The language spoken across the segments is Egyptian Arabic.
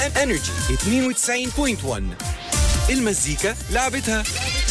انرجي 92.1 المزيكا لعبتها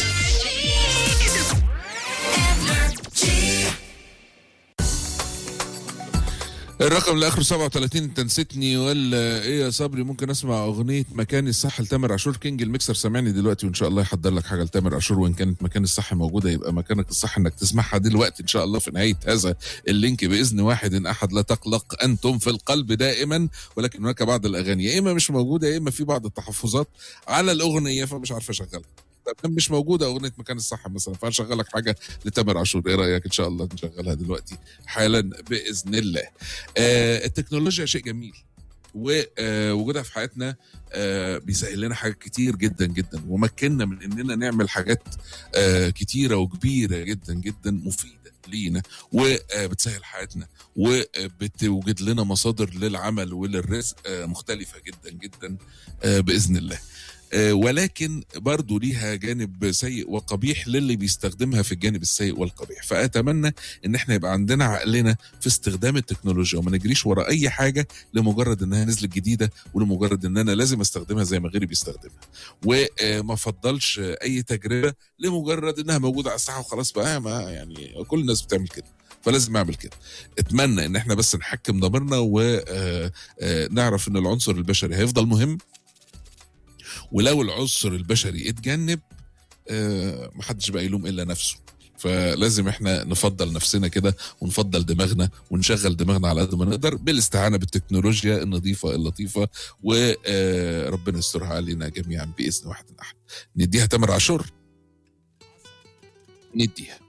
الرقم اللي اخره 37 انت نسيتني ولا ايه يا صبري ممكن اسمع اغنيه مكاني الصح لتامر عاشور كينج الميكسر سامعني دلوقتي وان شاء الله يحضر لك حاجه لتامر عاشور وان كانت مكان الصح موجوده يبقى مكانك الصح انك تسمعها دلوقتي ان شاء الله في نهايه هذا اللينك باذن واحد إن احد لا تقلق انتم في القلب دائما ولكن هناك بعض الاغاني يا اما مش موجوده يا اما في بعض التحفظات على الاغنيه فمش عارف اشغلها طب مش موجوده اغنيه مكان الصح مثلا فهنشغل لك حاجه لتامر عاشور ايه رايك ان شاء الله نشغلها دلوقتي حالا باذن الله آه التكنولوجيا شيء جميل ووجودها في حياتنا آه بيسهل لنا حاجات كتير جدا جدا ومكننا من اننا نعمل حاجات آه كتيره وكبيره جدا جدا مفيده لينا وبتسهل حياتنا وبتوجد لنا مصادر للعمل وللرزق آه مختلفه جدا جدا آه باذن الله آه، ولكن برضو ليها جانب سيء وقبيح للي بيستخدمها في الجانب السيء والقبيح فأتمنى ان احنا يبقى عندنا عقلنا في استخدام التكنولوجيا وما نجريش ورا اي حاجة لمجرد انها نزلت جديدة ولمجرد ان انا لازم استخدمها زي ما غيري بيستخدمها وما افضلش اي تجربة لمجرد انها موجودة على الساحة وخلاص بقى ما يعني كل الناس بتعمل كده فلازم اعمل كده اتمنى ان احنا بس نحكم ضميرنا ونعرف ان العنصر البشري هيفضل مهم ولو العنصر البشري اتجنب آه، محدش بقى يلوم الا نفسه فلازم احنا نفضل نفسنا كده ونفضل دماغنا ونشغل دماغنا على قد ما نقدر بالاستعانه بالتكنولوجيا النظيفه اللطيفه وربنا يسترها علينا جميعا باذن واحد احد نديها تامر عاشور نديها